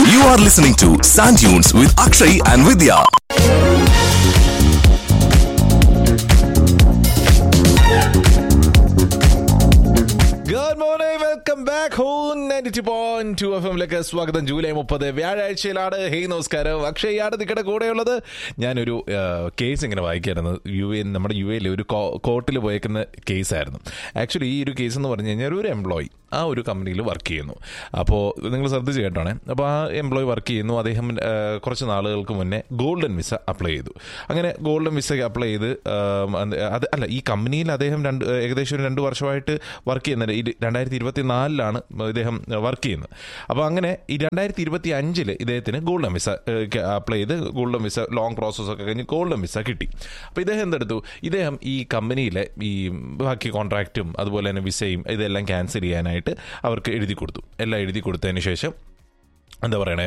You are listening to Sand Dunes with Akshay and Vidya. Good morning welcome back home ninety two point two F എമ്മിലേക്ക് സ്വാഗതം July മുപ്പത് വ്യാഴാഴ്ചയിലാണ് hey നമസ്കാരം അക്ഷയാണ് നിങ്ങളുടെ കൂടെയുള്ളത് ഞാനൊരു case ഇങ്ങനെ വായിക്കായിരുന്നു യു എ നമ്മുടെ യു എയിൽ ഒരു കോർട്ടിൽ പോയേക്കുന്ന കേസായിരുന്നു ആക്ച്വലി ഈ ഒരു കേസ് എന്ന് പറഞ്ഞു കഴിഞ്ഞാൽ ഒരു എംപ്ലോയി ആ ഒരു കമ്പനിയിൽ വർക്ക് ചെയ്യുന്നു അപ്പോൾ നിങ്ങൾ ശ്രദ്ധിച്ച് കേട്ടോണേ അപ്പോൾ ആ എംപ്ലോയി വർക്ക് ചെയ്യുന്നു അദ്ദേഹം ആ, കുറച്ച് നാളുകൾക്ക് മുന്നേ ഗോൾഡൻ വിസ അപ്ലൈ ചെയ്തു അങ്ങനെ ഗോൾഡൻ വിസ അപ്ലൈ ചെയ്ത് ആം, അത് അല്ല ഈ കമ്പനിയിൽ അദ്ദേഹം രണ്ട് ഏകദേശം ഒരു രണ്ട് വർഷമായിട്ട് വർക്ക് ചെയ്യുന്നുണ്ട് ഈ രണ്ടായിരത്തി ഇരുപത്തി നാലിലാണ് ഇദ്ദേഹം വർക്ക് ചെയ്യുന്നത് അപ്പോൾ അങ്ങനെ ഈ രണ്ടായിരത്തി ഇരുപത്തി അഞ്ചില് ഇദ്ദേഹത്തിന് ഗോൾഡൻ വിസ അപ്ലൈ ചെയ്ത് ഗോൾഡൻ വിസ ലോങ് പ്രോസസ് ഒക്കെ കഴിഞ്ഞ് ഗോൾഡൻ വിസ കിട്ടി അപ്പോൾ ഇദ്ദേഹം എന്തെടുത്തു ഇദ്ദേഹം ഈ കമ്പനിയിലെ ഈ ബാക്കി കോൺട്രാക്റ്റും അതുപോലെ തന്നെ വിസയും ഇതെല്ലാം ക്യാൻസൽ ചെയ്യാനായിട്ട് അവർക്ക് എഴുതി കൊടുത്തു എല്ലാം എഴുതി കൊടുത്തതിന് ശേഷം എന്താ പറയണേ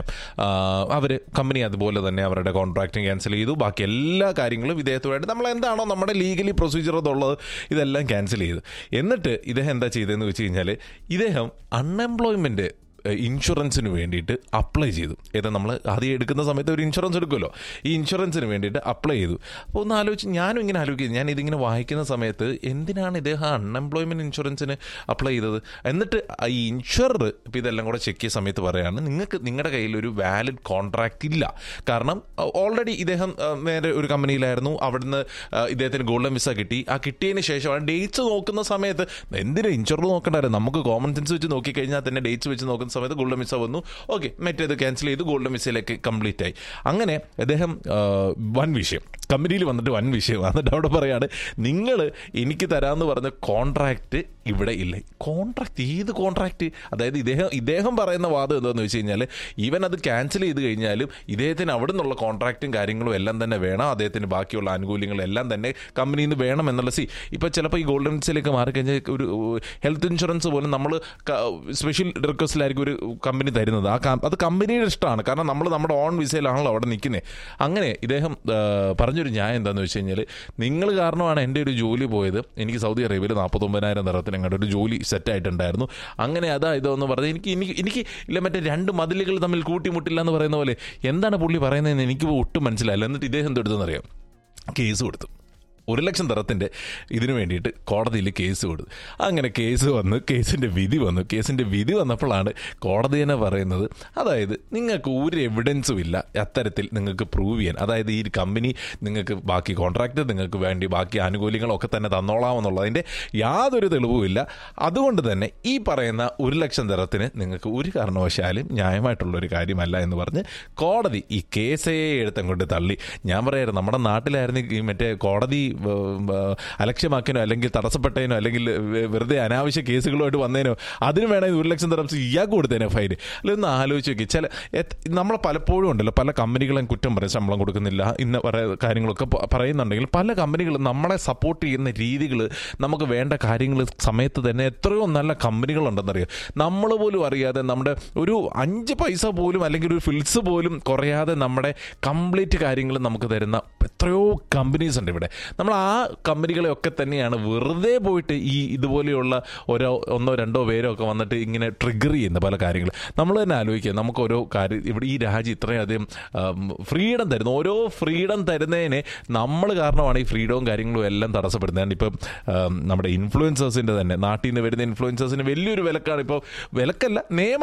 അവർ കമ്പനി അതുപോലെ തന്നെ അവരുടെ കോൺട്രാക്റ്റും ക്യാൻസൽ ചെയ്തു ബാക്കി എല്ലാ കാര്യങ്ങളും ഇദ്ദേഹത്തുമായിട്ട് നമ്മൾ എന്താണോ നമ്മുടെ ലീഗലി പ്രൊസീജിയർ എന്നുള്ളത് ഇതെല്ലാം ക്യാൻസൽ ചെയ്തു എന്നിട്ട് ഇദ്ദേഹം എന്താ ചെയ്തതെന്ന് വെച്ച് കഴിഞ്ഞാൽ ഇദ്ദേഹം അൺഎംപ്ലോയ്മെൻറ്റ് ഇൻഷുറൻസിന് വേണ്ടിയിട്ട് അപ്ലൈ ചെയ്തു ഏതാ നമ്മൾ ആദ്യം എടുക്കുന്ന സമയത്ത് ഒരു ഇൻഷുറൻസ് എടുക്കുമല്ലോ ഈ ഇൻഷുറൻസിന് വേണ്ടിയിട്ട് അപ്ലൈ ചെയ്തു അപ്പോൾ ഒന്ന് ആലോചിച്ച് ഞാനും ഇങ്ങനെ ആലോചിക്കുന്നത് ഞാൻ ഇതിങ്ങനെ വായിക്കുന്ന സമയത്ത് എന്തിനാണ് ഇദ്ദേഹം അൺഎംപ്ലോയ്മെൻറ്റ് ഇൻഷുറൻസിന് അപ്ലൈ ചെയ്തത് എന്നിട്ട് ആ ഈ ഇൻഷുറർ ഇപ്പോൾ ഇതെല്ലാം കൂടെ ചെക്ക് ചെയ്ത സമയത്ത് പറയാണ് നിങ്ങൾക്ക് നിങ്ങളുടെ കയ്യിൽ ഒരു വാലിഡ് കോൺട്രാക്റ്റ് ഇല്ല കാരണം ഓൾറെഡി ഇദ്ദേഹം ആ, നേരെ ഒരു കമ്പനിയിലായിരുന്നു അവിടുന്ന് ആ, ഇദ്ദേഹത്തിന് ഗോൾഡൻ വിസ കിട്ടി ആ കിട്ടിയതിന് ശേഷമാണ് ഡേറ്റ്സ് നോക്കുന്ന സമയത്ത് എന്തിനാ ഇൻഷുറർ നോക്കണ്ടായിരുന്നു നമുക്ക് കോമൺ സെൻസ് വെച്ച് നോക്കിക്കഴിഞ്ഞാൽ തന്നെ ഡേറ്റ്സ് വെച്ച് നോക്കുന്ന സമയത്ത് ഗോൾഡൻ വിസ വന്നു ഓക്കെ മറ്റേത് ക്യാൻസൽ ചെയ്ത് ഗോൾഡൻ വിസയിലേക്ക് കംപ്ലീറ്റ് ആയി അങ്ങനെ അദ്ദേഹം ആ, വൻ വിഷയം കമ്പനിയിൽ വന്നിട്ട് വൻ വിഷയം എന്നിട്ട് അവിടെ പറയാണ് നിങ്ങൾ എനിക്ക് തരാമെന്ന് പറഞ്ഞ കോൺട്രാക്റ്റ് ഇവിടെ ഇല്ല കോൺട്രാക്ട് ഏത് കോൺട്രാക്റ്റ് അതായത് ഇദ്ദേഹം ഇദ്ദേഹം പറയുന്ന വാദം എന്താണെന്ന് വെച്ച് കഴിഞ്ഞാൽ ഈവൻ അത് ക്യാൻസൽ ചെയ്ത് കഴിഞ്ഞാലും ഇദ്ദേഹത്തിന് അവിടെ നിന്നുള്ള കോൺട്രാക്റ്റും കാര്യങ്ങളും എല്ലാം തന്നെ വേണം അദ്ദേഹത്തിന് ബാക്കിയുള്ള ആനുകൂല്യങ്ങളും എല്ലാം തന്നെ കമ്പനിയിൽ നിന്ന് വേണം എന്നുള്ള സി ഇപ്പോൾ ചിലപ്പോൾ ഈ ഗോൾഡൻ വിസയിലേക്ക് മാറിക്കഴിഞ്ഞാൽ ഒരു ഹെൽത്ത് ഇൻഷുറൻസ് പോലും നമ്മൾ സ്പെഷ്യൽ റിക്വസ്റ്റിലായിരിക്കും ഒരു കമ്പനി തരുന്നത് ആ കം- അത് കമ്പനിയുടെ ഇഷ്ടമാണ് കാരണം നമ്മൾ നമ്മുടെ ഓൺ വിസയിലാണല്ലോ അവിടെ നിൽക്കുന്നത് അങ്ങനെ ഇദ്ദേഹം ആ, പറഞ്ഞൊരു ന്യായം എന്താണെന്ന് വെച്ച് കഴിഞ്ഞാൽ നിങ്ങൾ കാരണമാണ് എൻ്റെ ഒരു ജോലി പോയത് എനിക്ക് സൗദി അറേബ്യയിൽ നാൽപ്പത്തൊമ്പതിനായിരം നിറത്തിന് അങ്ങോട്ട് ഒരു ജോലി സെറ്റായിട്ടുണ്ടായിരുന്നു അങ്ങനെ അതാ ഇതെന്ന് പറഞ്ഞ് എനിക്ക് എനിക്ക് എനിക്ക് ഇല്ല മറ്റേ രണ്ട് മതിലുകൾ തമ്മിൽ കൂട്ടിമുട്ടില്ല എന്ന് പറയുന്ന പോലെ എന്താണ് പുള്ളി പറയുന്നതെന്ന് എനിക്ക് ഒട്ടും മനസ്സിലായില്ല എന്നിട്ട് ഇദ്ദേഹം എന്തെടുത്തെന്നറിയാം കേസ് കൊടുത്തു ഒരു ലക്ഷം തരത്തിൻ്റെ ഇതിനു വേണ്ടിയിട്ട് കോടതിയിൽ കേസ് കൊടുത്തു അങ്ങനെ കേസ് വന്ന് കേസിൻ്റെ വിധി വന്നു കേസിൻ്റെ വിധി വന്നപ്പോഴാണ് കോടതി തന്നെ പറയുന്നത് അതായത് നിങ്ങൾക്ക് ഒരു എവിഡൻസും ഇല്ല അത്തരത്തിൽ നിങ്ങൾക്ക് പ്രൂവ് ചെയ്യാൻ അതായത് ഈ കമ്പനി നിങ്ങൾക്ക് ബാക്കി കോൺട്രാക്റ്റ് നിങ്ങൾക്ക് വേണ്ടി ബാക്കി ആനുകൂല്യങ്ങളൊക്കെ തന്നെ തന്നോളാമെന്നുള്ളതിൻ്റെ യാതൊരു തെളിവുമില്ല അതുകൊണ്ട് തന്നെ ഈ പറയുന്ന ഒരു ലക്ഷം തരത്തിന് നിങ്ങൾക്ക് ഒരു കാരണവശാലും ന്യായമായിട്ടുള്ള ഒരു കാര്യമല്ല എന്ന് പറഞ്ഞ് കോടതി ഈ കേസേ എടുത്തങ്ങോട്ട് തള്ളി ഞാൻ പറയാറ് നമ്മുടെ നാട്ടിലായിരുന്നു ഈ മറ്റേ കോടതി ഏ, ഏ, അലക്ഷ്യമാക്കിയനോ അല്ലെങ്കിൽ തടസ്സപ്പെട്ടതിനോ അല്ലെങ്കിൽ വെ- വെറുതെ അനാവശ്യ കേസുകളുമായിട്ട് വന്നതിനോ അതിന് വേണമെങ്കിൽ ഒരു ലക്ഷം തരം ഇയാൾക്ക് കൊടുത്തേനെ ഫൈൻ അല്ലെങ്കിൽ ഒന്ന് ആലോചിച്ച് നോക്കി ചില എത്- നമ്മൾ പലപ്പോഴും ഉണ്ടല്ലോ പല കമ്പനികളും കുറ്റം പറയും ശമ്പളം കൊടുക്കുന്നില്ല ഇന്ന പറയുന്ന കാര്യങ്ങളൊക്കെ പ- പറയുന്നുണ്ടെങ്കിൽ പല കമ്പനികളും നമ്മളെ സപ്പോർട്ട് ചെയ്യുന്ന രീതികൾ നമുക്ക് വേണ്ട കാര്യങ്ങൾ സമയത്ത് തന്നെ എത്രയോ നല്ല കമ്പനികളുണ്ടെന്നറിയാം നമ്മൾ പോലും അറിയാതെ നമ്മുടെ ഒരു അഞ്ച് പൈസ പോലും അല്ലെങ്കിൽ ഒരു ഫിൽസ് പോലും കുറയാതെ നമ്മുടെ കംപ്ലീറ്റ് കാര്യങ്ങൾ നമുക്ക് തരുന്ന എത്രയോ കമ്പനീസ് ഉണ്ട് ഇവിടെ നമ്മൾ ആ കമ്പനികളെയൊക്കെ തന്നെയാണ് വെറുതെ പോയിട്ട് ഈ ഇതുപോലെയുള്ള ഓരോ ഒന്നോ രണ്ടോ പേരോ ഒക്കെ വന്നിട്ട് ഇങ്ങനെ ട്രിഗർ ചെയ്യുന്ന പല കാര്യങ്ങൾ നമ്മൾ തന്നെ ആലോചിക്കുക നമുക്ക് ഓരോ കാര്യം ഇവിടെ ഈ രാജ്യം ഇത്രയധികം ഫ്രീഡം തരുന്നു ഓരോ ഫ്രീഡം തരുന്നതിന് നമ്മൾ കാരണമാണ് ഈ ഫ്രീഡവും കാര്യങ്ങളും എല്ലാം തടസ്സപ്പെടുന്നത് ഇപ്പം ആം, നമ്മുടെ ഇൻഫ്ലുവൻസേഴ്സിൻ്റെ തന്നെ നാട്ടിൽ നിന്ന് വരുന്ന ഇൻഫ്ലുവൻസേഴ്സിന് വലിയൊരു വിലക്കാണ് ഇപ്പോൾ വിലക്കല്ല നിയമ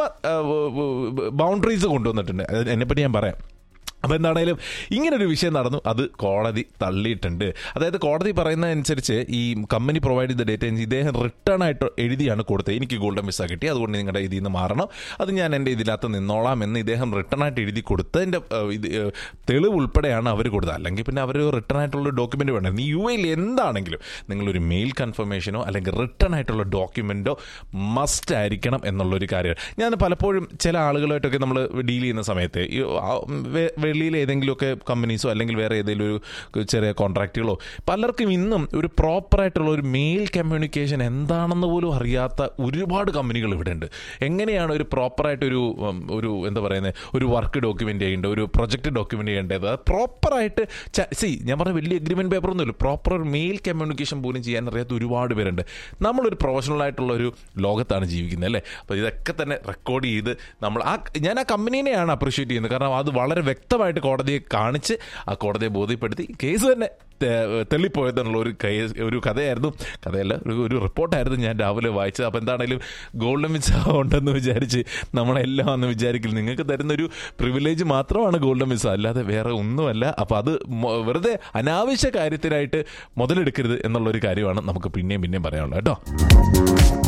ബൗണ്ടറീസ് കൊണ്ടുവന്നിട്ടുണ്ട് അത് എന്നെപ്പറ്റി ഞാൻ പറയാം അപ്പോൾ എന്താണേലും ഇങ്ങനൊരു വിഷയം നടന്നു അത് കോടതി തള്ളിയിട്ടുണ്ട് അതായത് കോടതി പറയുന്ന അനുസരിച്ച് ഈ കമ്പനി പ്രൊവൈഡ് ചെയ്ത ഡേറ്റ ഇദ്ദേഹം റിട്ടേൺ ആയിട്ട് എഴുതിയാണ് കൊടുത്തത് എനിക്ക് ഗോൾഡൻ വിസ കിട്ടി അതുകൊണ്ട് നിങ്ങളുടെ ഇതിൽ നിന്ന് മാറണം അത് ഞാൻ എൻ്റെ ഇതിനകത്ത് നിന്നോളാം എന്ന് ഇദ്ദേഹം റിട്ടേൺ ആയിട്ട് എഴുതി കൊടുത്തതിൻ്റെ ഏഹ്, ഇത് ഏഹ്, തെളിവ് ഉൾപ്പെടെയാണ് അവർ കൊടുത്തത് അല്ലെങ്കിൽ പിന്നെ അവർ റിട്ടേൺ ആയിട്ടുള്ള ഡോക്യുമെൻ്റ് വേണം ഈ യു എയിൽ എന്താണെങ്കിലും നിങ്ങളൊരു മെയിൽ കൺഫർമേഷനോ അല്ലെങ്കിൽ റിട്ടേൺ ആയിട്ടുള്ള ഡോക്യുമെൻറ്റോ മസ്റ്റ് ആയിരിക്കണം എന്നുള്ളൊരു കാര്യമാണ് ഞാൻ പലപ്പോഴും ചില ആളുകളായിട്ടൊക്കെ നമ്മൾ ഡീൽ ചെയ്യുന്ന സമയത്ത് ഈ ആ വേ- വെളിയിൽ ഏതെങ്കിലുമൊക്കെ കമ്പനീസോ അല്ലെങ്കിൽ വേറെ ഏതെങ്കിലും ഒരു ചെറിയ കോൺട്രാക്റ്റുകളോ പലർക്കും ഇന്നും ഒരു പ്രോപ്പറായിട്ടുള്ള ഒരു മെയിൽ കമ്മ്യൂണിക്കേഷൻ എന്താണെന്ന് പോലും അറിയാത്ത ഒരുപാട് കമ്പനികൾ ഇവിടെ ഉണ്ട് എങ്ങനെയാണ് ഒരു പ്രോപ്പറായിട്ടൊരു ഉം, ഒരു എന്താ പറയുന്നത് ഒരു വർക്ക് ഡോക്യുമെൻ്റ് ചെയ്യേണ്ടത് ഒരു പ്രൊജക്ട് ഡോക്യുമെൻ്റ് ചെയ്യേണ്ടത് അത് പ്രോപ്പറായിട്ട് സി ഞാൻ പറഞ്ഞ വലിയ എഗ്രിമെൻറ്റ് പേപ്പർ ഒന്നുമില്ല പ്രോപ്പർ ഒരു മെയിൽ കമ്മ്യൂണിക്കേഷൻ പോലും ചെയ്യാൻ അറിയാത്ത ഒരുപാട് പേരുണ്ട് നമ്മളൊരു പ്രൊഫഷണൽ ആയിട്ടുള്ള ഒരു ലോകത്താണ് ജീവിക്കുന്നത് അല്ലേ അപ്പോൾ ഇതൊക്കെ തന്നെ റെക്കോർഡ് ചെയ്ത് നമ്മൾ ആ ഞാൻ ആ കമ്പനീനെയാണ് അപ്രീഷിയേറ്റ് ചെയ്യുന്നത് കാരണം അത് വളരെ വ്യക്തമായിട്ട് കോടതിയെ കാണിച്ച് ആ കോടതിയെ ബോധ്യപ്പെടുത്തി കേസ് തന്നെ തെ- തെള്ളിപ്പോയതെന്നുള്ള ഒരു കേസ് ഒരു കഥയായിരുന്നു കഥയല്ല ഒരു ഒരു റിപ്പോർട്ടായിരുന്നു ഞാൻ രാവിലെ വായിച്ചത് അപ്പോൾ എന്താണെങ്കിലും ഗോൾഡൻ വിസ ഉണ്ടെന്ന് വിചാരിച്ച് നമ്മളെല്ലാം ഒന്ന് വിചാരിക്കില്ല നിങ്ങൾക്ക് തരുന്നൊരു പ്രിവിലേജ് മാത്രമാണ് ഗോൾഡൻ വിസ അല്ലാതെ വേറെ ഒന്നുമല്ല അപ്പോൾ അത് മൊ- വെറുതെ അനാവശ്യ കാര്യത്തിനായിട്ട് മുതലെടുക്കരുത് എന്നുള്ള ഒരു കാര്യമാണ് നമുക്ക് പിന്നെയും പിന്നെയും പറയാനുള്ളത് കേട്ടോ